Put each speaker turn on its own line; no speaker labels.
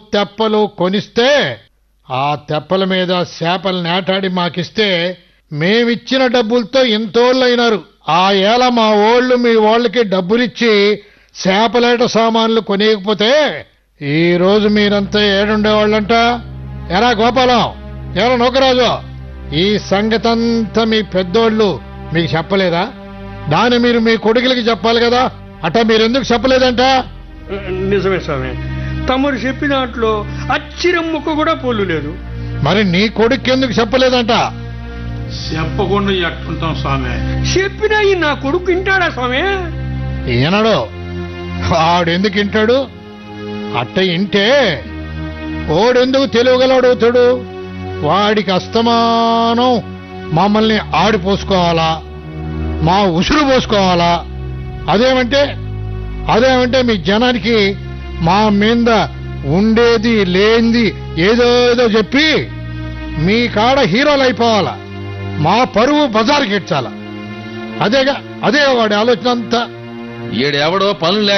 తెప్పలు కొనిస్తే ఆ తెప్పల మీద చేపలు నేటాడి మాకిస్తే మేమిచ్చిన డబ్బులతో ఇంతోళ్ళైనారు ఆ ఏళ మా ఓళ్ళు మీ వాళ్ళకి డబ్బులిచ్చి చేపలేట సామాన్లు కొనేయకపోతే ఈ రోజు మీరంతా ఏడుండేవాళ్ళంట ఎరా గోపాలం ఎరా నౌకరాజు ఈ సంగతంతా మీ పెద్దోళ్ళు మీకు చెప్పలేదా దాన్ని మీరు మీ కొడుకులకి చెప్పాలి కదా అట్ట మీరెందుకు చెప్పలేదంట
నిజమే స్వామి తమరు చెప్పిన దాంట్లో అచ్చిరం ముక్క కూడా పోలు లేదు
మరి నీ కొడుకు ఎందుకు చెప్పలేదంట
చెప్పకుండా ఎట్టుంటాం స్వామి
చెప్పినా ఈ నా కొడుకు వింటాడా స్వామి
ఈనడు వాడెందుకు వింటాడు అట్ట ఇంటే ఓడెందుకు తెలియగలవుతాడు వాడికి అస్తమానం మమ్మల్ని ఆడిపోసుకోవాలా మా ఉసురు పోసుకోవాలా అదేమంటే అదేమంటే మీ జనానికి మా మీద ఉండేది లేనిది ఏదో ఏదో చెప్పి మీ కాడ హీరోలు అయిపోవాలా మా పరువు బజార్కి ఎచ్చాలా అదేగా అదే వాడి ఆలోచన అంతా
ఈడెవడో పనులు లేక